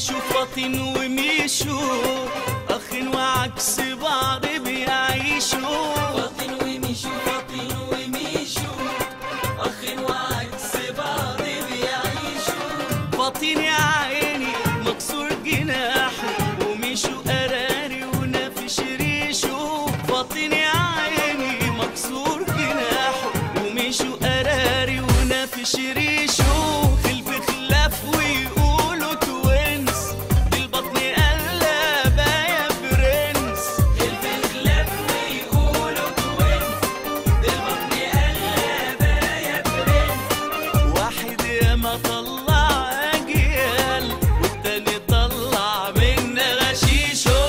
وميشو فاطن وميشو اخ وعكس بعض بيعيشوا فاطن وميشو فاطن وميشو اخ وعكس بعض بيعيشوا فاطن يا عيني مكسور جناحه وميشو قراري ونافش ريشه فاطن يا عيني مكسور جناحه وميشو قراري ونافش ريشه خلف خلاف ويقولوا توينس بالبطن قلبة يا برنس خلف خلاف ويقولوا توينس بالبطن قلبة يا برنس واحد يا ما طلع اجيال والتاني طلع منا غشيشو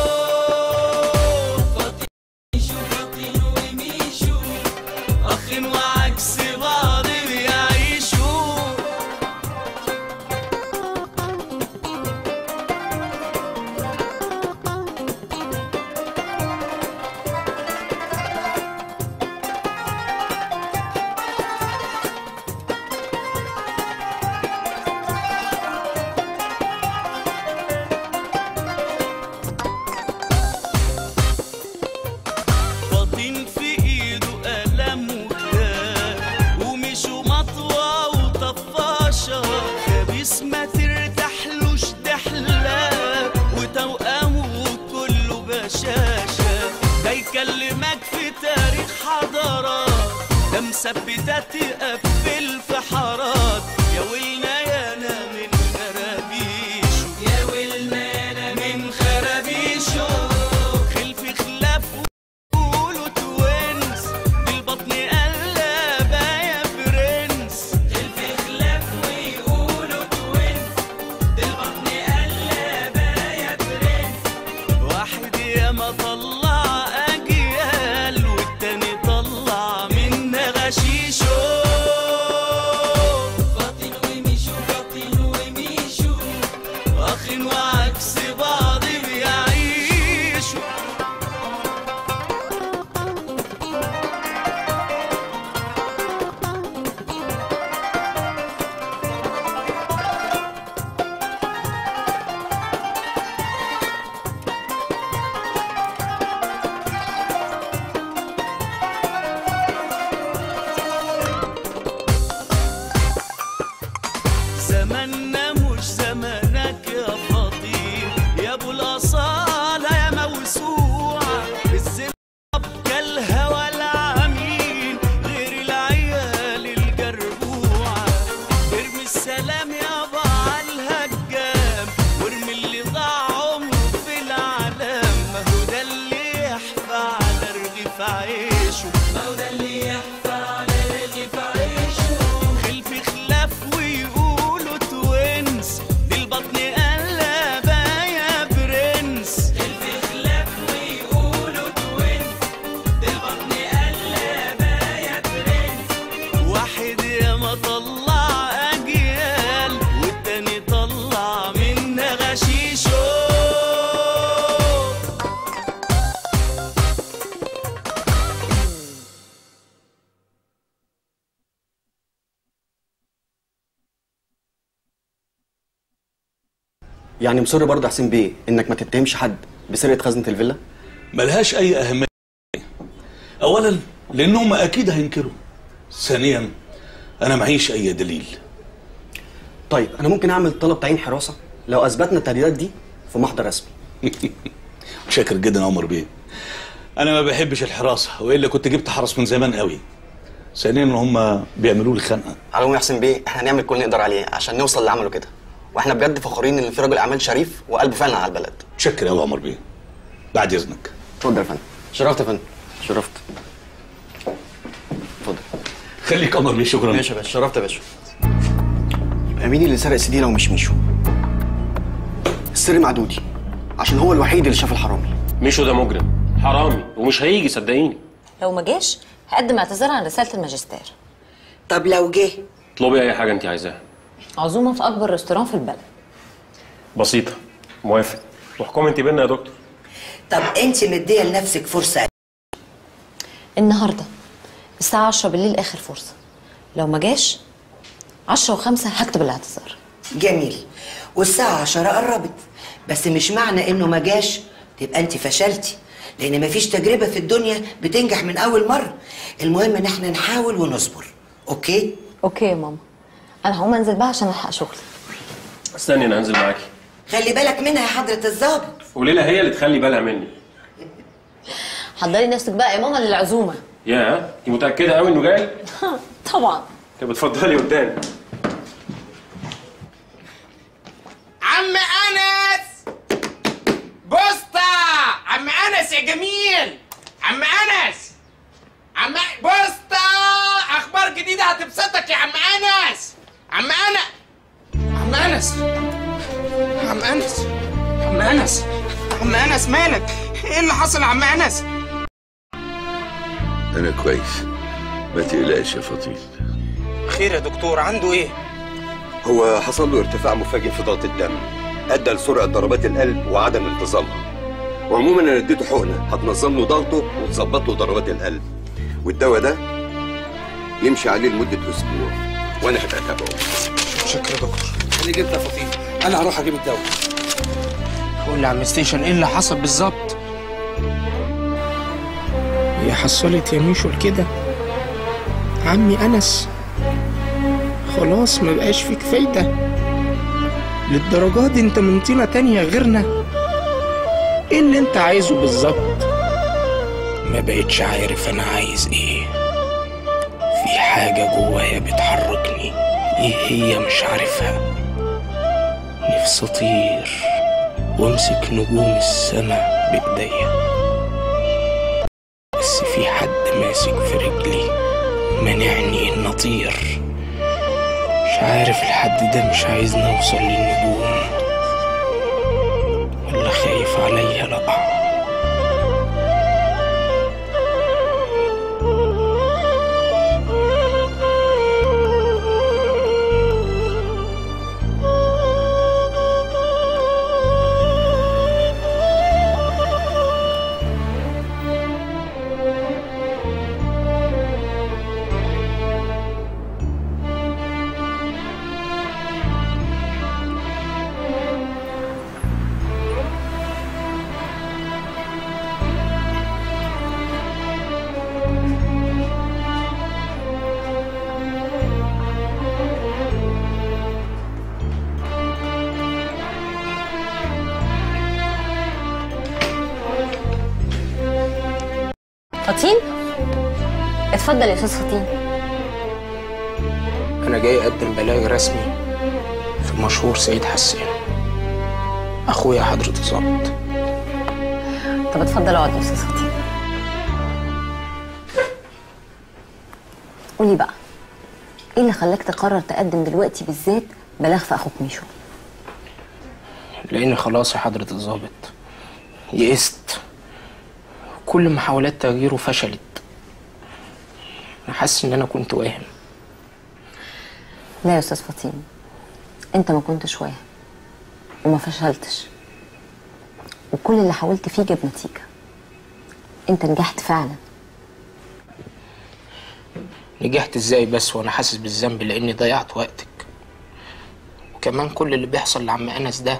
فاطين ميشو فاطين وميشو اخ وعكس بعض بيعيشوا فاطين في ايده قلم وكتاب ومشوا مطوى وطفاشة خبيث ما ترتاحلوش دحلة وتوأمه كله بشاشة ده يكلمك في تاريخ حضارات ده مثبتة تقفل في حارات يا ويلنا يانا من خرابيشو يا ويلنا يانا من خرابيشو خلف خلاف قولوا توينس بالبطن قلبة يا برنس خلف خلاف ويقولوا توينس بالبطن قلبة يا برنس واحد يا ما طلع اجيال والتاني طلع منا غشيشو فاطن وميشو فاطن وميشو اخ وعكس بعض بيعيشوا زماننا مش زمانك يا فاطين يا ابو الاصاله يا موسوعه الزنا كالهوى العمين غير العيال الجربوعه ارمي السلام يابا على الهجام وارمي اللي ضاع عمره في العالم ما هو ده اللي يحفى على رغيف عيشه ما هو ده اللي يحفى على رغيف عيشه خلف خلاف ويقولوا توينس دي البطن قلبة يا برنس خلف خلاف ويقولوا توينس دي البطن قلبة يا برنس واحد يا ما طلع اجيال والتاني طلع منا غشيشو يعني مصر برضه يا حسين بيه انك ما تتهمش حد بسرقه خزنه الفيلا ملهاش اي اهميه اولا لانهم اكيد هينكروا ثانيا انا معيش اي دليل طيب انا ممكن اعمل طلب تعيين حراسه لو اثبتنا التهديدات دي في محضر رسمي شاكر جدا يا عمر بيه انا ما بحبش الحراسه والا كنت جبت حرس من زمان قوي ثانيا ان هم بيعملوا لي خنقه على العموم يا حسين بيه احنا هنعمل كل اللي نقدر عليه عشان نوصل اللي عمله كده واحنا بجد فخورين ان في راجل اعمال شريف وقلبه فعلا على البلد شكر قوي يا عمر بيه بعد اذنك اتفضل يا فندم شرفت يا فندم شرفت اتفضل خليك يا عمر بيه شكرا ماشي يا باشا شرفت يا باشا يبقى مين اللي سرق السي دي لو مش ميشو السر مع دودي عشان هو الوحيد اللي شاف الحرامي ميشو ده مجرم حرامي ومش هيجي صدقيني لو ما جاش هقدم اعتذار عن رساله الماجستير طب لو جه اطلبي اي حاجه انت عايزاها عزومه في اكبر ريستوران في البلد بسيطه موافق واحكمي انت بينا يا دكتور طب انت مديه لنفسك فرصه النهارده الساعه 10 بالليل اخر فرصه لو ما جاش 10 و5 هكتب الاعتذار جميل والساعة عشرة قربت بس مش معنى انه ما جاش تبقى انت فشلتي لان مفيش تجربة في الدنيا بتنجح من اول مرة المهم ان احنا نحاول ونصبر اوكي اوكي يا ماما انا هقوم انزل بقى عشان الحق شغلي استني انا هنزل معاكي خلي بالك منها يا حضرة الظابط وليلى هي اللي تخلي بالها مني حضري نفسك بقى يا ماما للعزومه يا انت متاكده قوي انه جاي طبعا طب اتفضلي قدام عم انس بوسطة عم انس يا جميل عم انس عم بوسطة اخبار جديدة هتبسطك يا عم انس عم انا عم انس عم انس عم انس عم انس مالك ايه اللي حصل يا عم انس أنا كويس ما تقلقش يا فضيل خير يا دكتور عنده ايه هو حصل له ارتفاع مفاجئ في ضغط الدم ادى لسرعه ضربات القلب وعدم انتظامها وعموما انا اديته حقنه هتنظم له ضغطه وتظبط له ضربات القلب والدواء ده يمشي عليه لمده اسبوع وانا هبقى اتابعه شكرا يا دكتور اللي جبت يا فطيم انا هروح اجيب الدواء قول لي يا عم ستيشن ايه اللي حصل بالظبط هي حصلت يا ميشو كده عمي أنس خلاص ما بقاش فيك فايدة للدرجات دي انت من طينة تانية غيرنا ايه اللي انت عايزه بالظبط ما بقتش عارف انا عايز ايه في حاجة جوايا بتحركني ايه هي مش عارفها نفسي اطير وامسك نجوم السما بايديا بس في حد ماسك في رجلي منعني ان اطير مش عارف الحد ده مش عايزني اوصل للنجوم ولا خايف عليا لا فطين اتفضل يا استاذ فطين انا جاي اقدم بلاغ رسمي في مشهور سيد حسان اخويا حضرة الظابط طب اتفضل اقعد يا استاذ فطين قولي بقى ايه اللي خلاك تقرر تقدم دلوقتي بالذات بلاغ في اخوك ميشو لان خلاص يا حضرة الظابط يئست كل محاولات تغييره فشلت انا حاسس ان انا كنت واهم لا يا استاذ فطين انت ما كنتش واهم وما فشلتش وكل اللي حاولت فيه جاب نتيجه انت نجحت فعلا نجحت ازاي بس وانا حاسس بالذنب لاني ضيعت وقتك وكمان كل اللي بيحصل لعم انس ده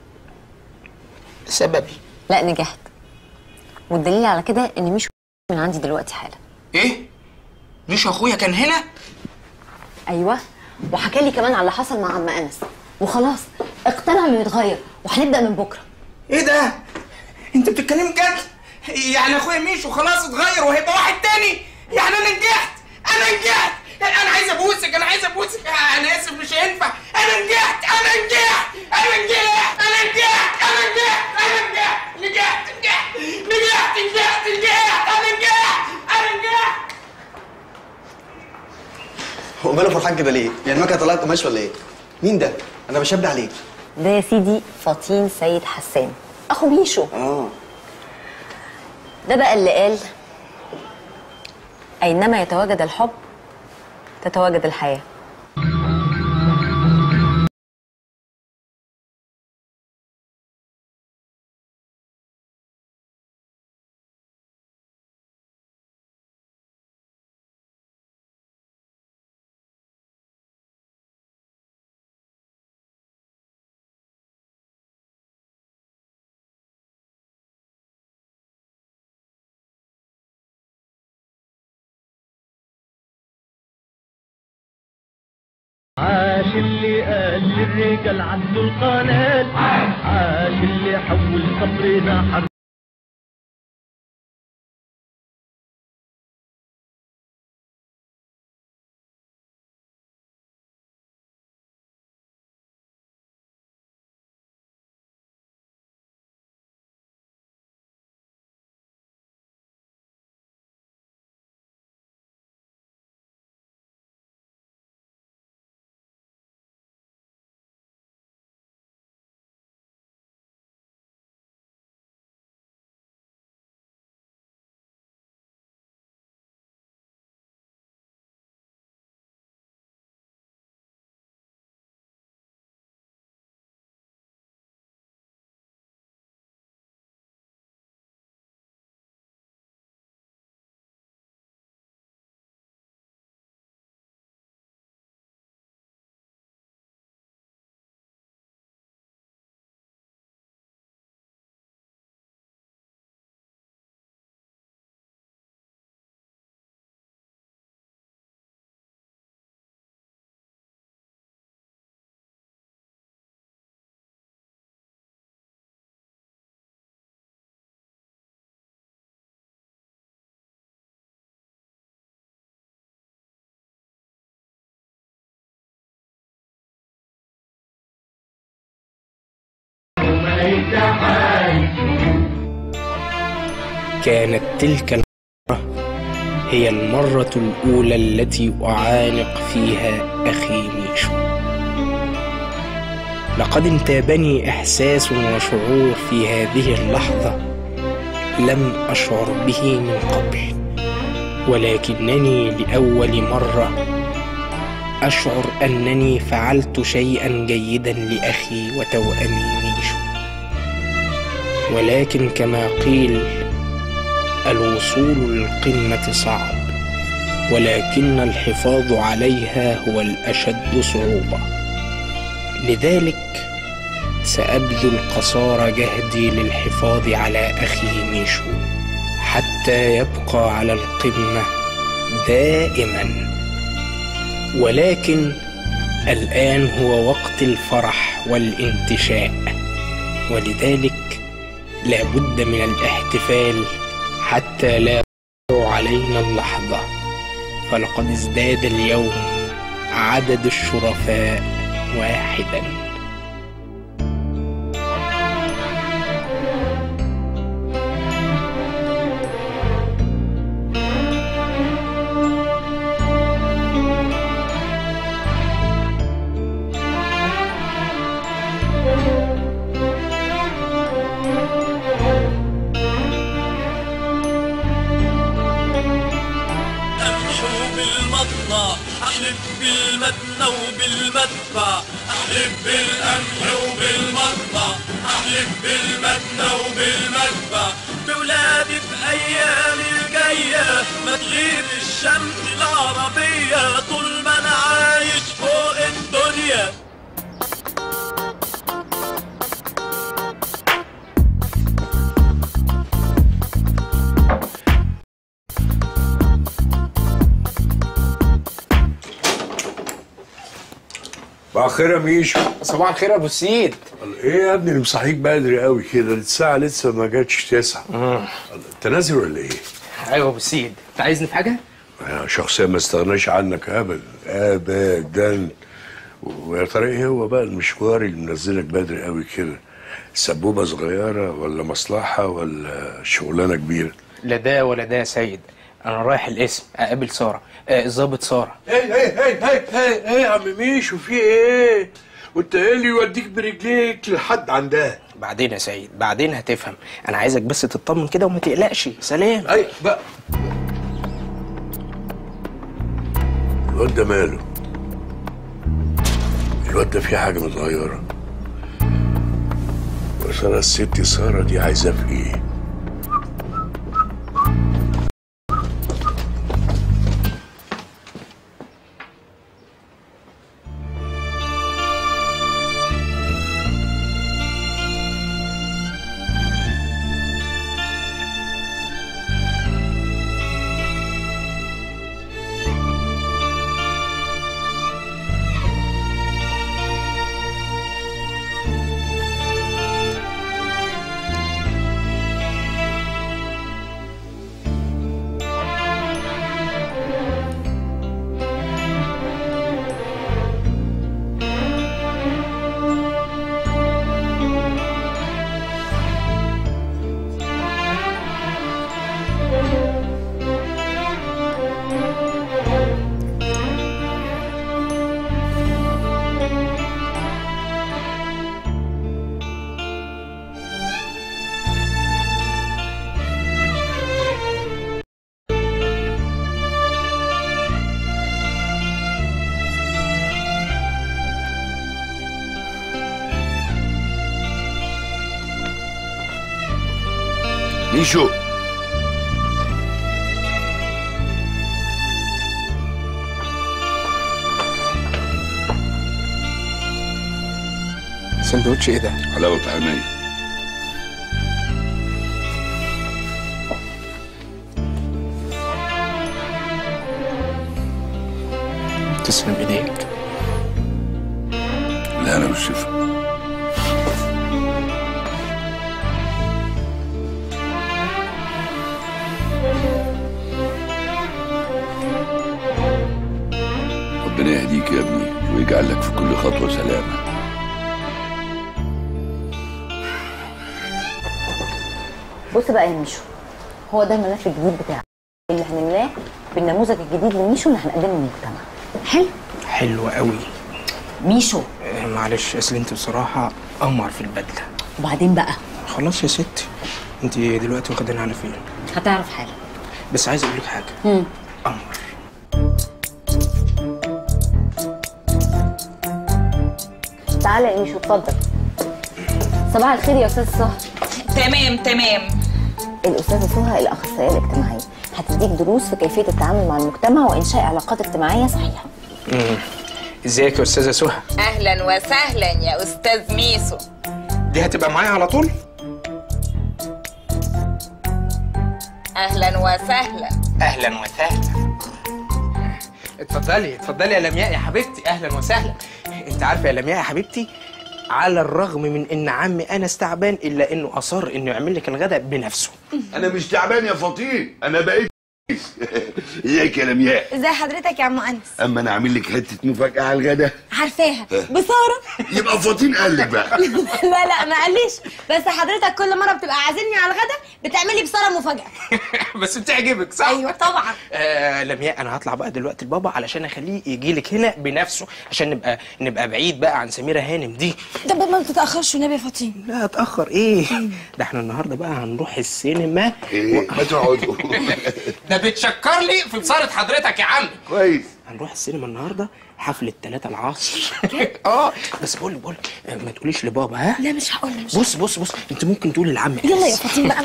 بسببي لا نجحت والدليل على كده ان مش من عندي دلوقتي حالا ايه مش اخويا كان هنا ايوه وحكى لي كمان على اللي حصل مع عم انس وخلاص اقتنع انه يتغير وهنبدا من بكره ايه ده انت بتتكلم جد يعني اخويا ميشو خلاص اتغير وهيبقى واحد تاني يعني انا نجحت انا نجحت انا عايز ابوسك انا عايز ابوسك انا اسف مش هينفع انا نجحت انا نجحت انا نجحت انا نجحت انا نجحت انا نجحت نجحت نجحت نجحت نجحت نجحت انا نجحت انا نجحت هو ماله فرحان كده ليه؟ يعني المكنه طلعت قماش ولا ايه؟ مين ده؟ انا بشبه عليه ده يا سيدي فطين سيد حسان اخو ميشو اه ده بقى اللي قال اينما يتواجد الحب تتواجد الحياه اللي قال للرجال عدوا القنال عاش اللي حول صبرنا حرب كانت تلك المرة هي المرة الأولى التي أعانق فيها أخي ميشو لقد انتابني إحساس وشعور في هذه اللحظة لم أشعر به من قبل ولكنني لأول مرة أشعر أنني فعلت شيئا جيدا لأخي وتوأمي ميشو ولكن كما قيل الوصول للقمة صعب ولكن الحفاظ عليها هو الأشد صعوبة لذلك سأبذل قصارى جهدي للحفاظ على أخي ميشو حتى يبقى على القمة دائما ولكن الآن هو وقت الفرح والانتشاء ولذلك لا بد من الاحتفال حتى لا تمر علينا اللحظة فلقد ازداد اليوم عدد الشرفاء واحدا امشوا بالمطلع احلف بالمتنى وبالمدفع احلف بالقمح وبالمطلع احلف بالمتنى وبالمدفع بولادي بايامي الجايه ما تغيب الشمس العربيه طول ما انا عايش فوق الدنيا بأخرها ميشو صباح الخير يا ابو سيد ايه يا ابني اللي مصحيك بدري قوي كده الساعة لسه ما جاتش تسعة انت نازل ولا ايه؟ ايوه ابو سيد انت عايزني في حاجه أنا شخصيا ما استغناش عنك ابدا ابدا ويا ترى ايه هو بقى المشوار اللي منزلك بدري قوي كده سبوبة صغيرة ولا مصلحة ولا شغلانة كبيرة لا ده ولا ده يا سيد انا رايح القسم اقابل ساره آه، الظابط ساره ايه ايه ايه ايه ايه ايه يا عم ميشو في ايه؟ وانت ايه اللي يوديك برجليك لحد عندها؟ بعدين يا سيد بعدين هتفهم انا عايزك بس تطمن كده وما تقلقش سلام اي بقى الواد ده ماله؟ الواد ده فيه حاجة متغيرة ويا ترى الست سارة دي عايزاه في ايه؟ ميشو سندوتش ايه ده؟ حلاوة طعمية تسلم ايديك لا أنا مش شايفها ربنا يهديك يا ابني ويجعل لك في كل خطوة سلامة بص بقى يا ميشو هو ده الملف الجديد بتاعك اللي هنملاه بالنموذج الجديد لميشو اللي هنقدمه للمجتمع حلو حلو قوي ميشو آه، معلش اصل انت بصراحه قمر في البدله وبعدين بقى خلاص يا ستي انت دلوقتي واخدينها على فين هتعرف حاجه بس عايز اقول لك حاجه مم. قمر تعالى يا ميشو اتفضل صباح الخير يا استاذ سهى تمام تمام الاستاذه سهى الاخصائيه الاجتماعيه هتديك دروس في كيفيه التعامل مع المجتمع وانشاء علاقات اجتماعيه صحيحه مم. ازيك يا استاذه سهى اهلا وسهلا يا استاذ ميسو دي هتبقى معايا على طول اهلا وسهلا اهلا وسهلا اتفضلي اتفضلي يا لمياء يا حبيبتي اهلا وسهلا انت عارفه يا لمياء يا حبيبتي على الرغم من ان عمي انس تعبان الا انه اصر انه يعمل لك الغداء بنفسه أنا مش تعبان يا فطين أنا بقيت ازيك يا لمياء ازي حضرتك يا عم انس أما أنا عامل لك حتة مفاجأة على الغدا عارفاها بساره يبقى فطين قال لك بقى لا لا ما قاليش بس حضرتك كل مره بتبقى عازمني على الغدا بتعملي بساره مفاجاه بس بتعجبك صح ايوه طبعا آه لمياء انا هطلع بقى دلوقتي لبابا علشان اخليه يجي لك هنا بنفسه عشان نبقى نبقى بعيد بقى عن سميره هانم دي طب ما تتاخرش والنبي يا فاطين لا اتاخر ايه ده احنا النهارده بقى هنروح السينما إيه ما تقعدوا ده بتشكر لي في بصارة حضرتك يا عم كويس هنروح السينما النهارده حفلة 3 العصر اه بس بقول بقول ما تقوليش لبابا ها لا مش هقول مش بص بص بص انت ممكن تقولي لعم يلا يا فاطين بقى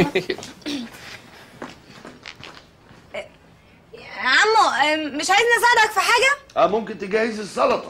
عمو أم، مش عايزني اساعدك في حاجه اه ممكن تجهز السلطة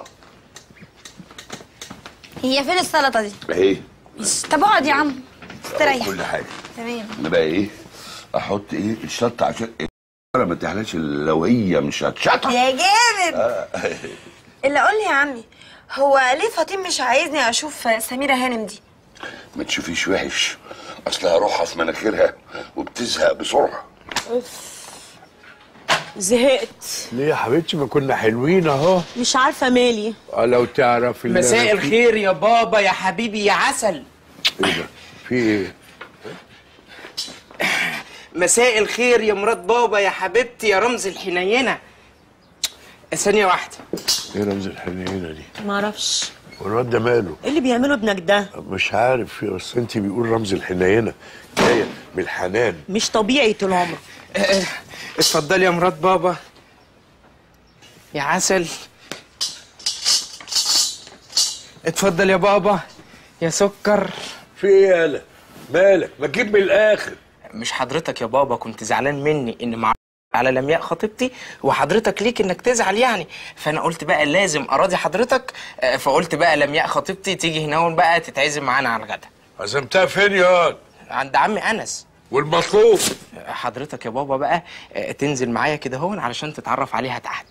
هي فين السلطه دي اهي طب اقعد يا عم استريح كل حاجة تمام انا بقى ايه احط ايه الشطة عشان إيه؟ ما تحلاش لو هي مش هتشطة يا جامد اللي قول لي يا عمي هو ليه فاطين مش عايزني اشوف سميره هانم دي ما تشوفيش وحش اصلها روحها في مناخيرها وبتزهق بسرعة زهقت ليه يا حبيبتي ما كنا حلوين اهو مش عارفه مالي اه لو تعرف اللي مساء أنا فيه- الخير يا بابا يا حبيبي يا عسل ايه ده في ايه مساء الخير يا مرات بابا يا حبيبتي يا رمز الحنينه ثانية واحدة ايه رمز الحنينه دي معرفش والواد ده ماله ايه اللي بيعمله ابنك ده مش عارف بس انت بيقول رمز الحنينه جايه من الحنان مش طبيعي طول عمره اتفضلي يا مرات بابا يا عسل اتفضل يا بابا يا سكر في ايه يالا مالك ما تجيب من الاخر مش حضرتك يا بابا كنت زعلان مني ان مع على لمياء خطيبتي وحضرتك ليك انك تزعل يعني فانا قلت بقى لازم اراضي حضرتك آه، فقلت بقى لمياء خطيبتي تيجي هنا بقى تتعزم معانا على الغدا عزمتها فين يا عند عمي انس والمطلوب حضرتك يا بابا بقى آه، تنزل معايا كده هون علشان تتعرف عليها تحت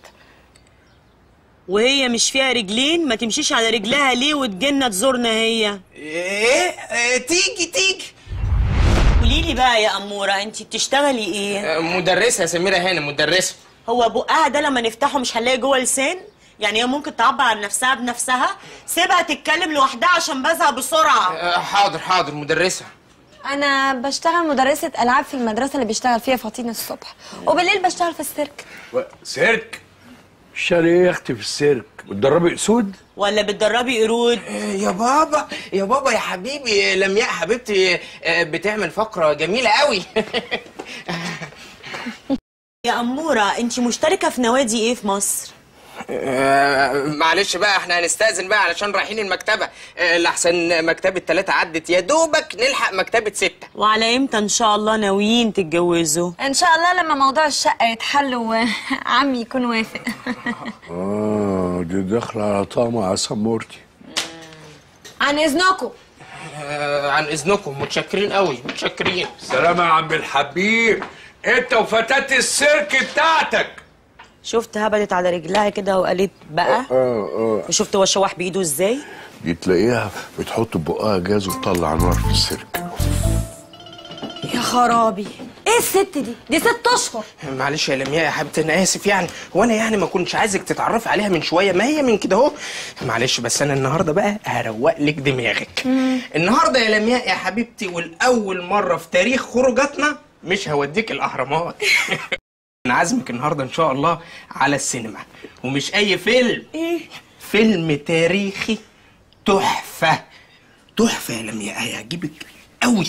وهي مش فيها رجلين ما تمشيش على رجلها ليه وتجينا تزورنا هي ايه آه، تيجي تيجي قولي لي بقى يا اموره انت بتشتغلي ايه آه، مدرسه يا سميره هانم مدرسه هو بقها ده لما نفتحه مش هنلاقي جوه لسان يعني هي ممكن تعبر عن نفسها بنفسها سيبها تتكلم لوحدها عشان بزهق بسرعه آه، حاضر حاضر مدرسه انا بشتغل مدرسه العاب في المدرسه اللي بيشتغل فيها فاطين الصبح وبالليل بشتغل في السيرك سيرك اشتغل ايه يا اختي في السيرك بتدربي اسود ولا بتدربي قرود يا بابا يا بابا يا حبيبي لمياء حبيبتي آه، بتعمل فقره جميله قوي يا اموره انت مشتركه في نوادي ايه في مصر آه، معلش بقى احنا هنستأذن بقى علشان رايحين المكتبة آه، لحسن مكتبة ثلاثة عدت يا دوبك نلحق مكتبة ستة وعلى امتى ان شاء الله ناويين تتجوزوا ان شاء الله لما موضوع الشقه يتحل وعمي يكون وافق اه دي داخله على طعم عسل مورتي عن اذنكم آه، عن اذنكم متشكرين قوي متشكرين سلام يا عم الحبيب انت وفتاة السيرك بتاعتك شفت هبدت على رجلها كده وقالت بقى اه اه وشفت هو شوح بايده ازاي دي تلاقيها بتحط بقها جاز وتطلع نار في السيرك يا خرابي ايه الست دي دي ست اشهر معلش يا لمياء يا حبيبتي انا اسف يعني وانا يعني ما كنتش عايزك تتعرفي عليها من شويه ما هي من كده اهو معلش بس انا النهارده بقى هروق لك دماغك النهارده يا لمياء يا حبيبتي والاول مره في تاريخ خروجاتنا مش هوديك الاهرامات انا عازمك النهارده ان شاء الله على السينما ومش اي فيلم ايه فيلم تاريخي تحفه تحفه يا لمياء هيعجبك قوي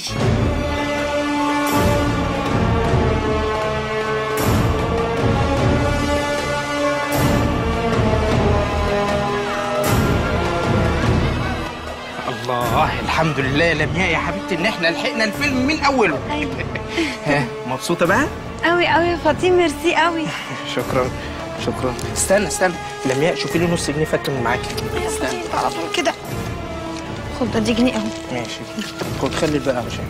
الله الحمد لله يا لمياء يا حبيبتي ان احنا لحقنا الفيلم من اوله ها مبسوطه بقى قوي قوي يا فاطين ميرسي قوي شكرا شكرا استنى استنى لمياء شوفي لي نص جنيه فك من معاكي استنى على طول كده خد ده دي جنيه اهو ماشي خد خلي الباقي علشانك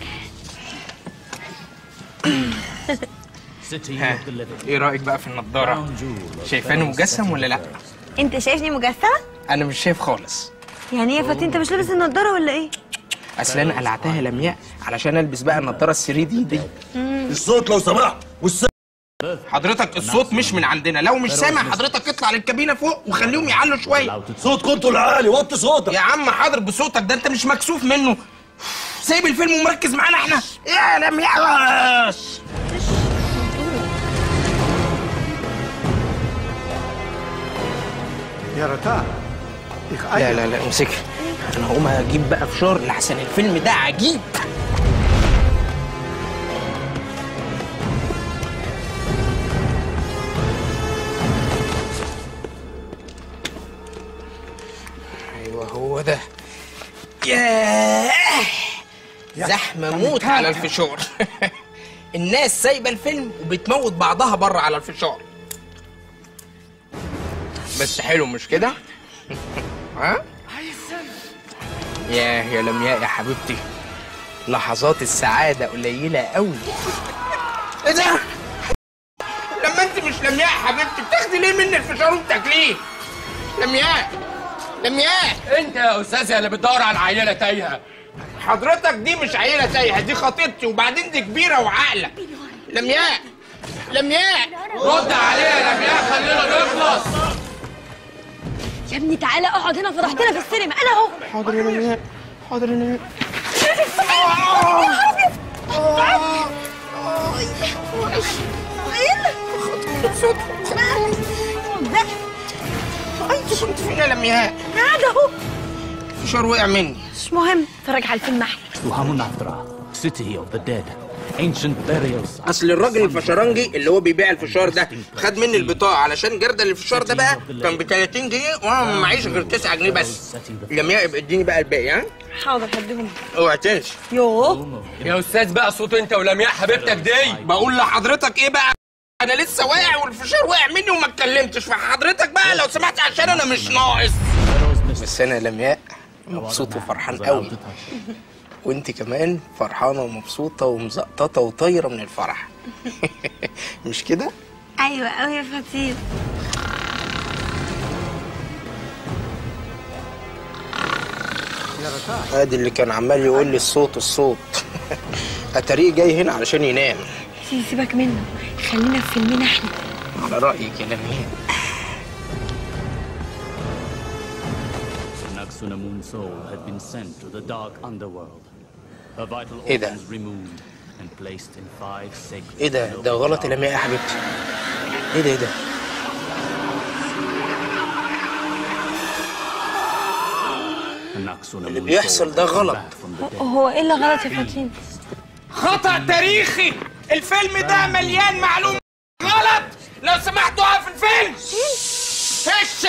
ها ايه رايك بقى في النضاره شايفاني مجسم ولا لا انت شايفني مجسمه انا مش شايف خالص يعني ايه يا فاطين انت مش لابس النضاره ولا ايه اصل انا قلعتها لمياء علشان البس بقى النضاره الثري دي دي الصوت لو سمحت والس... حضرتك الصوت مش من عندنا لو مش سامع حضرتك اطلع للكابينه فوق وخليهم يعلوا شويه صوت كنتوا العالي وطي صوتك يا عم حاضر بصوتك ده انت مش مكسوف منه سايب الفيلم ومركز معانا احنا يا لمياء يا رتاع لا لا لا امسكي انا هقوم اجيب بقى فشار لحسن الفيلم ده عجيب ايوه هو ده ياه زحمه موت على الفشار الناس سايبه الفيلم وبتموت بعضها بره على الفشار بس حلو مش كده ها ياه يا لمياء يا حبيبتي لحظات السعادة قليلة قوي ايه ده؟ لما انت مش لمياء يا حبيبتي بتاخدي ليه مني الفشار وبتاكليه؟ لمياء لمياء انت يا استاذ اللي بتدور على عيله تايهه حضرتك دي مش عيلة تايهة دي خطيبتي وبعدين دي كبيرة وعاقلة لمياء لمياء رد عليها يا لمياء خلينا نخلص يا ابني تعالى اقعد هنا فضحتنا في السينما انا اهو حاضر يا لمياء حاضر يا لمياء انت كنت فين يا لمياء؟ قاعد اهو الفشار وقع مني مش مهم اتفرج على الفيلم احلى Suhamunatra, city of the dead, ancient burials. اصل الراجل الفشرنجي اللي هو بيبيع الفشار ده خد مني البطاقه علشان جردل الفشار ده بقى كان ب 30 جنيه وانا ما معيش غير 9 جنيه بس لمياء يبقى اديني بقى الباقي ها حاضر هديهم اوعى تنسى يوه يا استاذ بقى صوت انت ولمياء حبيبتك دي بقول لحضرتك ايه بقى انا لسه واقع والفشار وقع مني وما اتكلمتش فحضرتك بقى لو سمحت عشان انا مش ناقص بس انا لمياء مبسوط وفرحان قوي وانت كمان فرحانه ومبسوطه ومزقططه وطايره من الفرح مش كده ايوه قوي يا فاطين ادي اللي كان عمال يقول لي الصوت الصوت اتاريه جاي هنا علشان ينام سيبك منه خلينا في فيلمنا احنا على رايك يا لمياء Naxunamun soul had been sent to the dark underworld. Her vital إيه ده؟ organs removed and placed in five sacred ايه ده ده غلط يا لمياء يا حبيبتي ايه ده ايه ده اللي بيحصل ده غلط هو ايه اللي غلط يا فاطين خطأ تاريخي الفيلم ده مليان معلومات غلط لو سمحتوا اقف الفيلم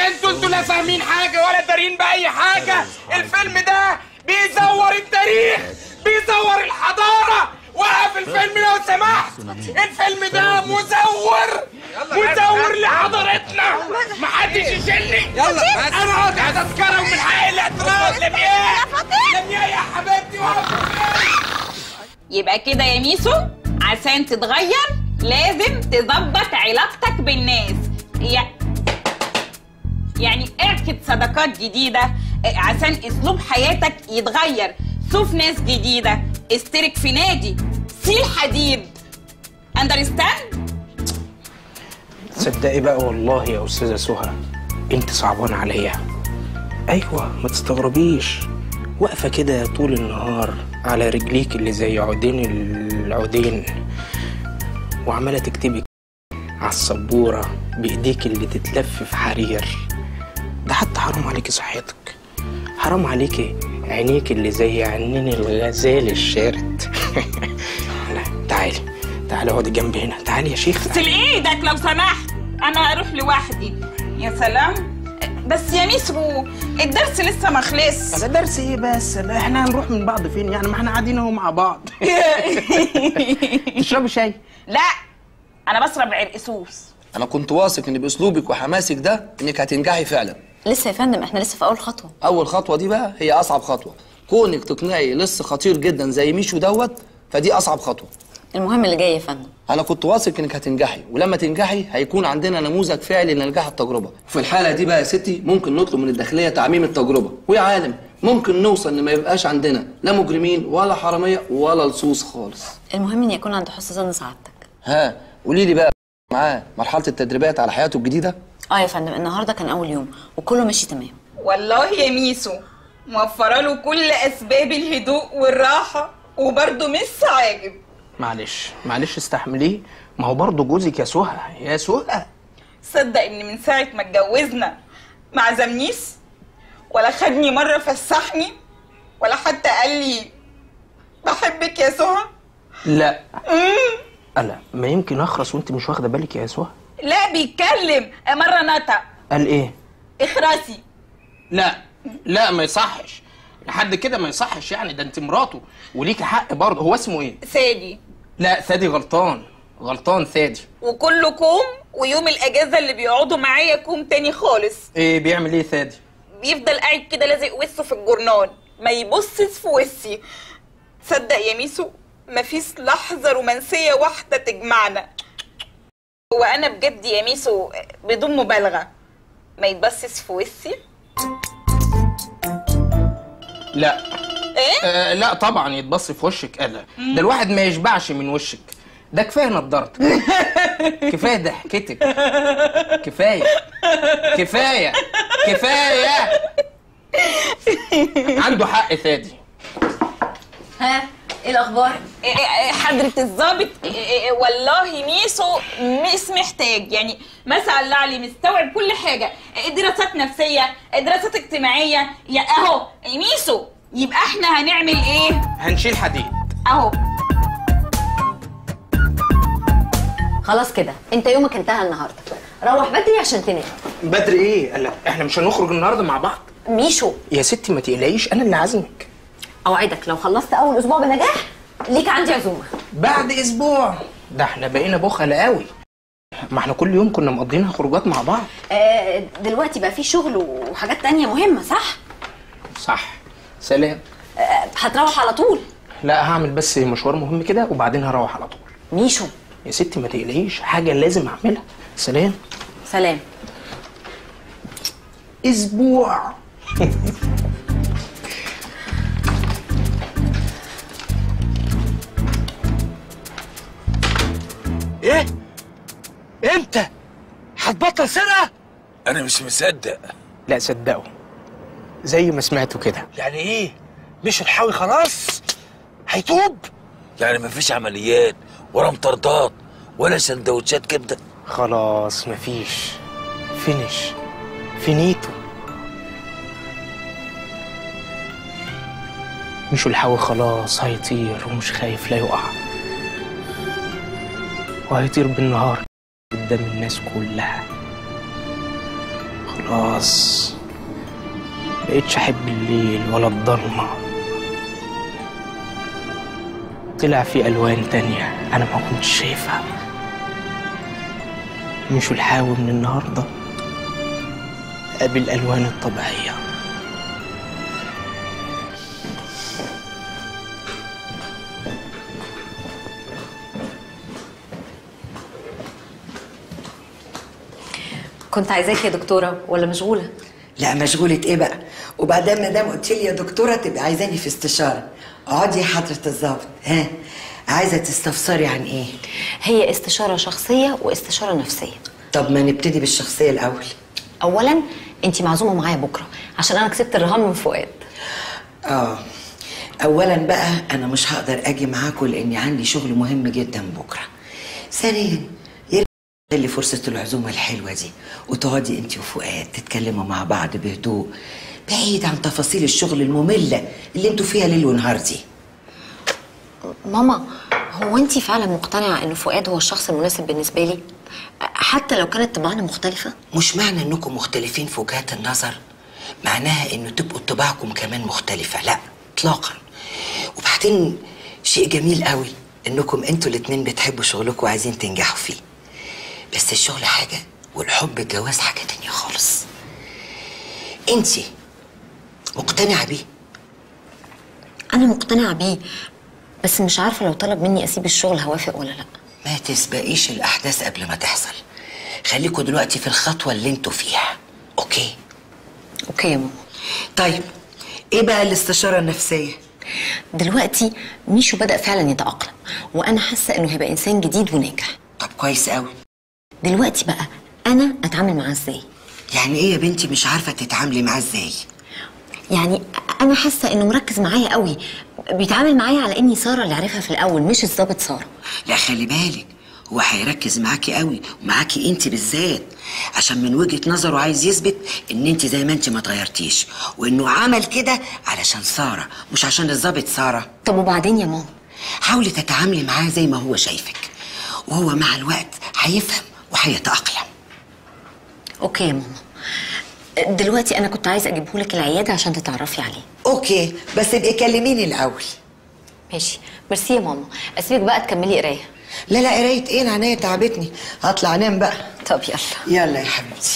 انتوا انتوا لا فاهمين حاجه ولا دارين باي حاجه الفيلم ده بيزور التاريخ بيزور الحضاره وقف الفيلم لو سمحت الفيلم ده مزور مزور لحضارتنا محدش يشيلني يلا. انا قاطع تذكره ومن حقي الاعتراض لمياء لمياء يا حبيبتي يبقى كده يا ميسو عشان تتغير لازم تظبط علاقتك بالناس يا يعني اعقد صداقات جديدة اه، عشان اسلوب حياتك يتغير شوف ناس جديدة اشترك في نادي سيل حديد اندرستاند تصدقي بقى والله يا استاذه سهى انت صعبان عليا ايوه ما تستغربيش واقفه كده طول النهار على رجليك اللي زي عودين العودين وعماله تكتبي على السبوره بايديك اللي تتلف في حرير ده حتى حرام عليكي صحتك حرام عليكي عينيك اللي زي عينين الغزال الشارد لا تعالي تعالي اقعدي جنبي هنا تعالي يا شيخ اغسل ايدك لو سمحت انا هروح لوحدي يا سلام بس يا ميسو الدرس لسه ما خلص ده درس ايه بس لا احنا هنروح من بعض فين يعني ما احنا قاعدين اهو مع بعض تشربي شاي لا انا بشرب عرقسوس انا كنت واثق ان باسلوبك وحماسك ده انك هتنجحي فعلا لسه يا فندم احنا لسه في اول خطوه اول خطوه دي بقى هي اصعب خطوه كونك تقنعي لص خطير جدا زي ميشو دوت فدي اصعب خطوه المهم اللي جاي يا فندم انا كنت واثق انك هتنجحي ولما تنجحي هيكون عندنا نموذج فعلي لنجاح التجربه وفي الحاله دي بقى يا ستي ممكن نطلب من الداخليه تعميم التجربه ويا عالم ممكن نوصل ان ما يبقاش عندنا لا مجرمين ولا حراميه ولا لصوص خالص المهم ان يكون عند حسن ظن سعادتك ها قولي لي بقى معاه مرحله التدريبات على حياته الجديده اه يا فندم النهارده كان اول يوم وكله ماشي تمام والله يا ميسو موفره له كل اسباب الهدوء والراحه وبرضه مش عاجب معلش معلش استحمليه ما هو برضه جوزك يا سهى يا سهى صدق ان من ساعه ما اتجوزنا ما عزمنيش ولا خدني مره فسحني ولا حتى قال لي بحبك يا سهى لا مم. لا ما يمكن اخرس وانت مش واخده بالك يا سهى لا بيتكلم مره نطق قال ايه اخرسي لا لا ما يصحش لحد كده ما يصحش يعني ده انت مراته وليكي حق برضه هو اسمه ايه سادي لا ثادي غلطان غلطان ثادي وكله كوم ويوم الاجازه اللي بيقعدوا معايا كوم تاني خالص ايه بيعمل ايه ثادي بيفضل قاعد كده لازق وشه في الجرنان ما يبصش في وشي تصدق يا ميسو مفيش لحظه رومانسيه واحده تجمعنا هو انا بجد يا ميسو بدون مبالغه ما يتبصش في وشي لا ايه آه لا طبعا يتبص في وشك قال ده الواحد ما يشبعش من وشك ده كفايه نضارتك كفايه ضحكتك كفايه كفايه كفايه عنده حق ثادي ها ايه الاخبار إيه إيه حضرة الظابط إيه إيه والله ميسو مش محتاج يعني ما شاء الله عليه مستوعب كل حاجة إيه دراسات نفسية إيه دراسات اجتماعية يا أهو إيه ميسو يبقى احنا هنعمل ايه؟ هنشيل حديد أهو خلاص كده انت يومك انتهى النهارده روح بدري عشان تنام بدري ايه لا احنا مش هنخرج النهارده مع بعض ميشو يا ستي ما تقلقيش انا اللي عازمك اوعدك لو خلصت اول اسبوع بنجاح ليك عندي عزومه بعد اسبوع ده احنا بقينا بخل قوي ما احنا كل يوم كنا مقضينها خروجات مع بعض آه دلوقتي بقى في شغل وحاجات تانية مهمة صح؟ صح سلام آه هتروح على طول لا هعمل بس مشوار مهم كده وبعدين هروح على طول ميشو يا ستي ما تقلقيش حاجه لازم اعملها سلام سلام اسبوع ايه انت هتبطل سرقه انا مش مصدق لا صدقوا زي ما سمعتوا كده يعني ايه مش الحاوي خلاص هيتوب يعني مفيش عمليات ولا مطاردات ولا سندوتشات كبده خلاص مفيش فينيش فينيتو مش الحاوي خلاص هيطير ومش خايف لا يقع وهيطير بالنهار قدام الناس كلها خلاص بقيتش احب الليل ولا الضلمة طلع في الوان تانية انا ما كنتش شايفها مش الحاوي من النهارده قابل الالوان الطبيعيه كنت عايزاك يا دكتوره ولا مشغوله لا مشغولة ايه بقى وبعدين ما دام قلت لي يا دكتورة تبقى عايزاني في استشارة اقعدي يا حضرة الظابط ها عايزة تستفسري عن ايه هي استشاره شخصيه واستشاره نفسيه طب ما نبتدي بالشخصية الأول اولا انت معزومه معايا بكره عشان انا كسبت الرهان من فؤاد اه اولا بقى انا مش هقدر اجي معاكم لاني عندي شغل مهم جدا بكره ثانيا يا ريت لي فرصه العزومه الحلوه دي وتقعدي انت وفؤاد تتكلموا مع بعض بهدوء بعيد عن تفاصيل الشغل الممله اللي انتوا فيها ليل ونهار دي ماما هو انت فعلا مقتنعه ان فؤاد هو الشخص المناسب بالنسبه لي حتى لو كانت طباعنا مختلفه مش معنى انكم مختلفين في وجهات النظر معناها انه تبقوا طباعكم كمان مختلفه لا اطلاقا وبعدين شيء جميل قوي انكم انتوا الاتنين بتحبوا شغلكم وعايزين تنجحوا فيه بس الشغل حاجه والحب الجواز حاجه تانية خالص انتي مقتنعه بيه انا مقتنعه بيه بس مش عارفه لو طلب مني اسيب الشغل هوافق ولا لا ما تسبقيش الاحداث قبل ما تحصل خليكوا دلوقتي في الخطوه اللي انتوا فيها اوكي اوكي يا ماما طيب ايه بقى الاستشاره النفسيه دلوقتي ميشو بدا فعلا يتاقلم وانا حاسه انه هيبقى انسان جديد وناجح طب كويس قوي دلوقتي بقى انا اتعامل معاه ازاي يعني ايه يا بنتي مش عارفه تتعاملي معاه ازاي يعني انا حاسه انه مركز معايا قوي بيتعامل معايا على اني ساره اللي عارفها في الاول مش الظابط ساره لا خلي بالك هو هيركز معاكي قوي ومعاكي انت بالذات عشان من وجهه نظره عايز يثبت ان انت زي ما انت ما اتغيرتيش وانه عمل كده علشان ساره مش عشان الظابط ساره طب وبعدين يا ماما حاولي تتعاملي معاه زي ما هو شايفك وهو مع الوقت هيفهم وهيتاقلم اوكي يا ماما دلوقتي انا كنت عايزه اجيبه لك العياده عشان تتعرفي عليه اوكي بس ابقي كلميني الاول ماشي ميرسي يا ماما اسيبك بقى تكملي قرايه لا لا قرايه ايه انا عينيا تعبتني هطلع انام بقى طب يلا يلا يا حبيبتي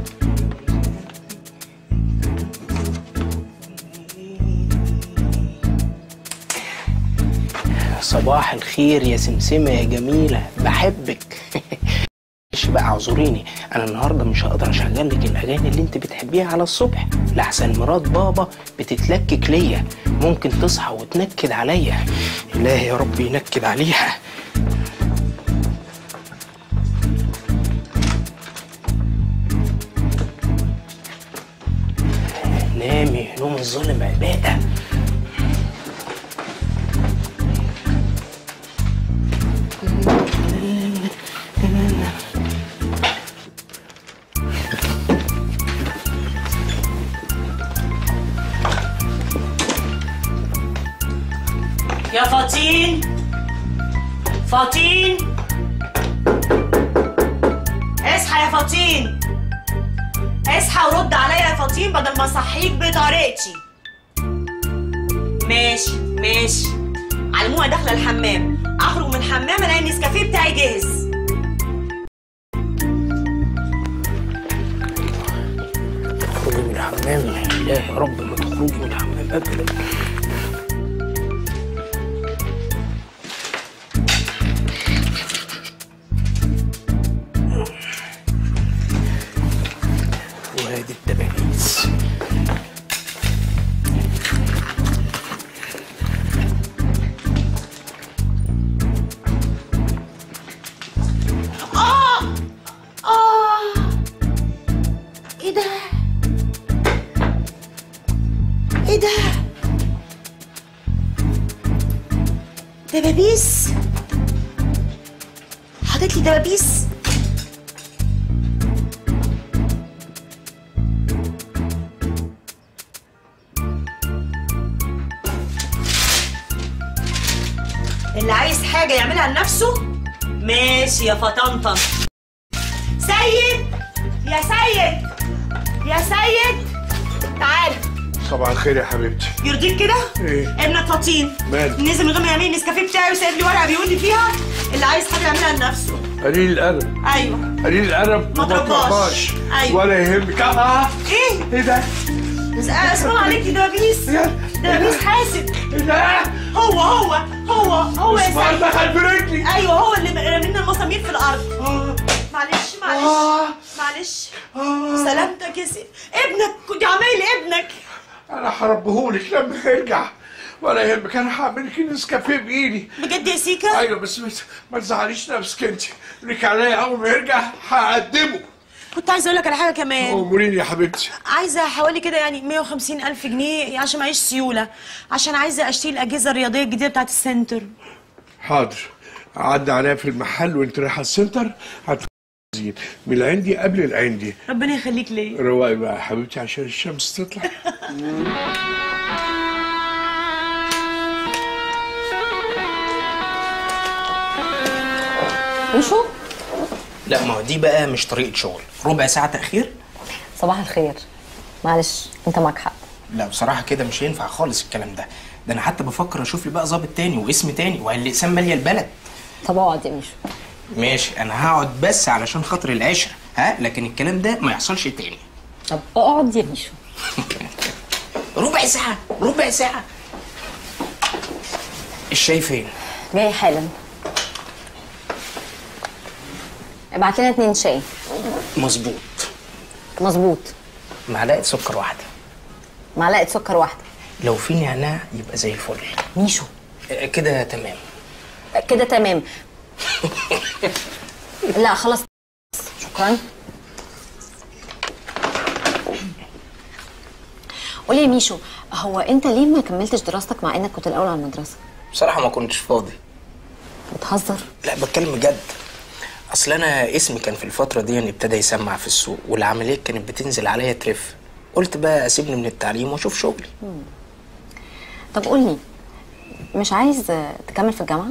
صباح الخير يا سمسمة يا جميلة بحبك معلش بقى اعذريني انا النهارده مش هقدر اشغل لك الاغاني اللي انت بتحبيها على الصبح لحسن مرات بابا بتتلكك ليا ممكن تصحى وتنكد عليا الهي يا رب ينكد عليها نامي نوم الظالم عباده يا فاطين فاطين اصحى يا فاطين اصحى ورد عليا يا فاطين بدل ما اصحيك بطريقتي ماشي ماشي علموها داخله الحمام اخرج من الحمام الاقي النسكافيه بتاعي جاهز تخرجي من الحمام الهي يا رب ما تخرجي من الحمام ابدا وادي الدبابيس اه اه ايه ده ايه ده دبابيس حاطط لي دبابيس اللي عايز حاجة يعملها لنفسه ماشي يا فطنطن سيد يا سيد يا سيد تعال صباح الخير يا حبيبتي يرضيك كده ايه ابنك فطين ماله؟ نزل من غير ما يعمل النسكافيه بتاعي وسايب لي ورقه بيقول لي فيها اللي عايز حاجه يعملها لنفسه قليل الادب ايوه قليل الادب ما وما ترباش. ترباش أيوة. ولا يهمك اه ايه ايه ده؟ اسمع عليك دبابيس دبابيس حاسد هو هو هو هو يا مسمار سيد دخل في رجلي. ايوه هو اللي رمينا المسامير في الارض معلش معلش معلش سلامتك يا سيد ابنك كنت عمايل ابنك انا هربهولك لما يرجع ولا يهمك انا هعمل لك النسكافيه بايدي بجد يا سيكا ايوه بس بس ما تزعليش نفسك انت ليك عليا اول ما يرجع هقدمه كنت عايزه اقول لك على حاجه كمان اموريني يا حبيبتي عايزه حوالي كده يعني 150 الف جنيه عشان معيش سيوله عشان عايزه اشتري الاجهزه الرياضيه الجديده بتاعت السنتر حاضر عدى عليا في المحل وانت رايحه السنتر هتزين من العندي قبل العندي ربنا يخليك ليا رواقي بقى يا حبيبتي عشان الشمس تطلع مشوا لا ما هو دي بقى مش طريقه شغل ربع ساعه تاخير صباح الخير معلش انت معاك حق لا بصراحه كده مش هينفع خالص الكلام ده ده انا حتى بفكر اشوف لي بقى ظابط تاني واسم تاني والاقسام ماليه البلد طب اقعد يا ميشو ماشي انا هقعد بس علشان خاطر العشره ها لكن الكلام ده ما يحصلش تاني طب اقعد يا ميشو ربع ساعه ربع ساعه الشاي فين جاي حالا ابعت لنا اتنين شاي مظبوط مظبوط معلقه سكر واحده معلقه سكر واحده لو في نعناع يبقى زي الفل ميشو آه، كده تمام كده تمام لا خلاص شكرا قولي يا ميشو هو انت ليه ما كملتش دراستك مع انك كنت الاول على المدرسه بصراحه ما كنتش فاضي بتهزر لا بتكلم بجد اصل انا اسمي كان في الفتره دي يعني ابتدى يسمع في السوق والعمليات كانت بتنزل عليا ترف قلت بقى اسيبني من التعليم واشوف شغلي مم. طب قولي مش عايز آه، تكمل في الجامعه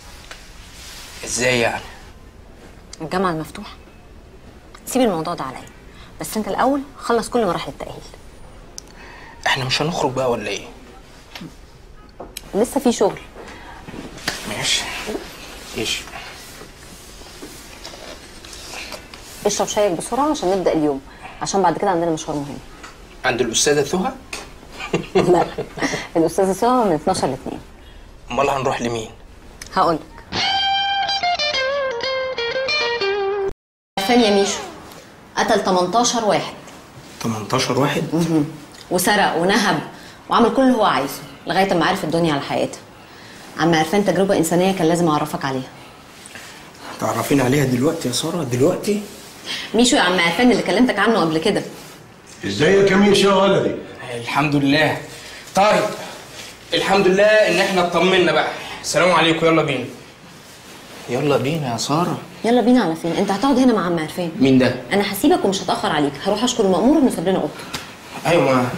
ازاي يعني الجامعه المفتوحه سيب الموضوع ده عليا بس انت الاول خلص كل مراحل التاهيل احنا مش هنخرج بقى ولا ايه لسه في شغل ماشي ماشي اشرب شايك بسرعه عشان نبدا اليوم عشان بعد كده عندنا مشوار مهم عند الاستاذه ثهى لا الاستاذه سوا من 12 ل 2 امال هنروح لمين هقول لك عرفان يا ميشو قتل 18 واحد 18 واحد وسرق ونهب وعمل كل اللي هو عايزه لغايه ما عرف الدنيا على حقيقتها عم عرفان تجربه انسانيه كان لازم اعرفك عليها تعرفين عليها دلوقتي يا ساره دلوقتي ميشو يا عم عرفان اللي كلمتك عنه قبل كده ازيك يا ميشا يا ولدي الحمد لله طيب الحمد لله ان احنا اطمنا بقى السلام عليكم يلا بينا يلا بينا يا ساره يلا بينا على فين انت هتقعد هنا مع عم عرفان مين ده انا هسيبك ومش هتاخر عليك هروح اشكر المأمور انه ساب لنا اوضته ايوه ما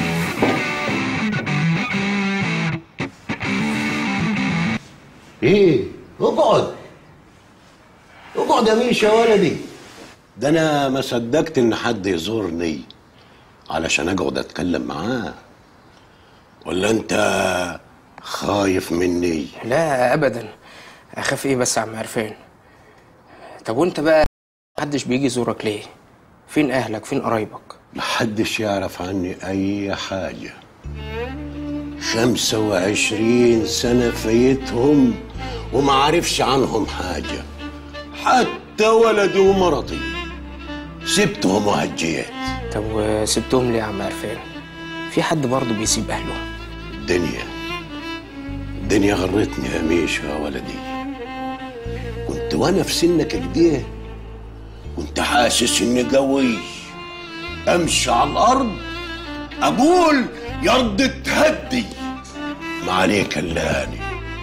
ايه اقعد اقعد يا ميشا يا ولدي ده انا ما صدقت ان حد يزورني علشان اقعد اتكلم معاه ولا انت خايف مني لا ابدا اخاف ايه بس يا عم عرفان طب وانت بقى محدش بيجي يزورك ليه فين اهلك فين قرايبك محدش يعرف عني اي حاجة خمسة وعشرين سنة فايتهم وما عرفش عنهم حاجة حتى ولدي ومرضي سبتهم وهجيت طب وسبتهم ليه يا عم عرفان في حد برضه بيسيب اهله الدنيا الدنيا غرتني يا ميشا يا ولدي كنت وانا في سنك كده كنت حاسس اني قوي امشي على الارض اقول يا ارض تهدي ما عليك اللاني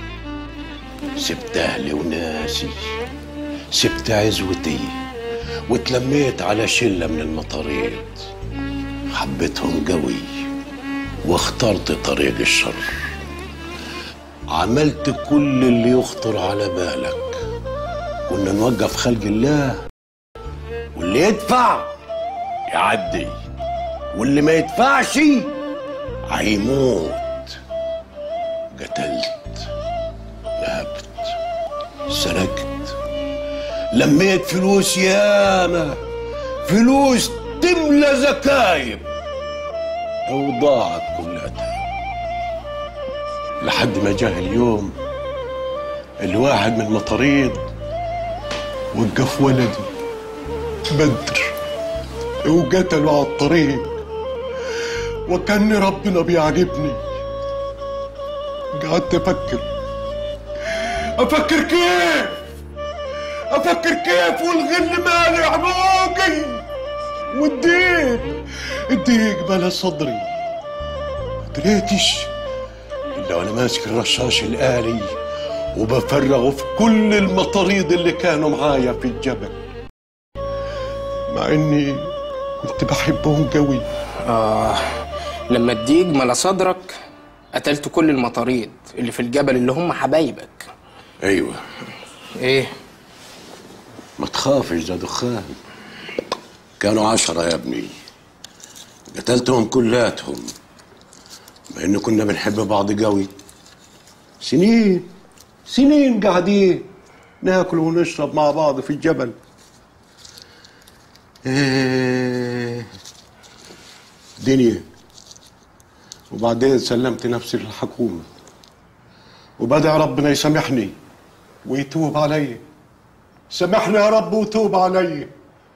سبت اهلي وناسي سبت عزوتي وتلميت على شله من المطاريد حبيتهم قوي واخترت طريق الشر عملت كل اللي يخطر على بالك كنا نوقف خلق الله واللي يدفع يعدي واللي ما يدفعش هيموت قتلت نهبت سرقت لميت فلوس ياما فلوس تملى زكايب وضاعت كلها لحد ما جاه اليوم اللي واحد من المطاريد وقف ولدي بدر وقتله على الطريق وكان ربنا بيعجبني قعدت افكر افكر كيف افكر كيف والغل مالي عموقي والضيق الضيق ملا صدري ما دريتش الا وانا ماسك الرشاش الالي وبفرغه في كل المطاريد اللي كانوا معايا في الجبل مع اني كنت بحبهم قوي آه لما الديج ملا صدرك قتلت كل المطاريد اللي في الجبل اللي هم حبايبك ايوه ايه ما تخافش ده دخان كانوا عشرة يا ابني قتلتهم كلاتهم مع انه كنا بنحب بعض قوي سنين سنين قاعدين ناكل ونشرب مع بعض في الجبل إيه دنيا وبعدين سلمت نفسي للحكومة وبدأ ربنا يسامحني ويتوب علي سامحني يا رب وتوب علي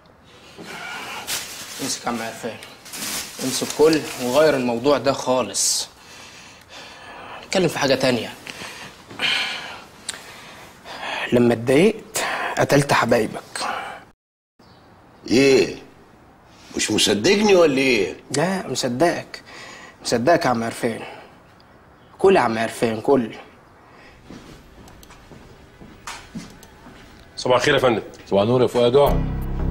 امسك يا عم عرفان امسك كل وغير الموضوع ده خالص اتكلم في حاجة تانية لما اتضايقت قتلت حبايبك ايه مش مصدقني ولا ايه لا مصدقك مصدقك يا عم عرفان كل يا عم عرفان كل صباح الخير يا فندم صباح النور يا فؤاد اقعد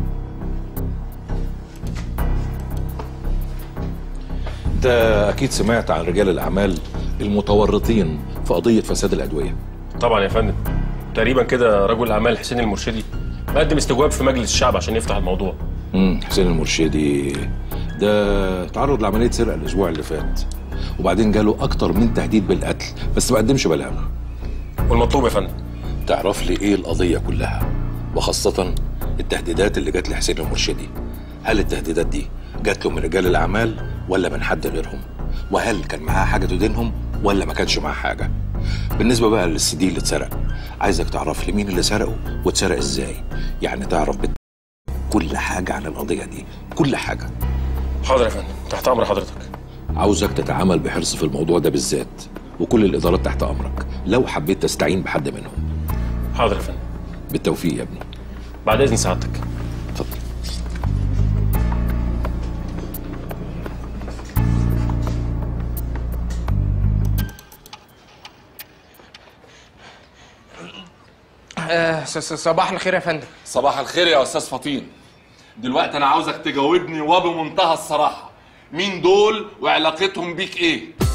انت اكيد سمعت عن رجال الاعمال المتورطين في قضيه فساد الادويه طبعا يا فندم تقريبا كده رجل الاعمال حسين المرشدي مقدم استجواب في مجلس الشعب عشان يفتح الموضوع امم حسين المرشدي ده تعرض لعمليه سرقه الاسبوع اللي فات وبعدين جاله اكتر من تهديد بالقتل بس ما قدمش بلاغ والمطلوب يا فندم تعرف لي ايه القضيه كلها وخاصه التهديدات اللي جات لحسين المرشدي هل التهديدات دي جات له من رجال الاعمال ولا من حد غيرهم وهل كان معاه حاجه تدينهم ولا ما كانش معاه حاجه بالنسبه بقى للسي دي اللي اتسرق عايزك تعرف لي مين اللي سرقه واتسرق ازاي يعني تعرف بت... كل حاجه عن القضيه دي كل حاجه حاضر يا فندم تحت امر حضرتك عاوزك تتعامل بحرص في الموضوع ده بالذات وكل الادارات تحت امرك لو حبيت تستعين بحد منهم حاضر يا فندم بالتوفيق يا ابني بعد اذن سعادتك اتفضل آه س- س- صباح الخير يا فندم صباح الخير يا استاذ فطين دلوقتي انا عاوزك تجاوبني وبمنتهى الصراحه مين دول وعلاقتهم بيك ايه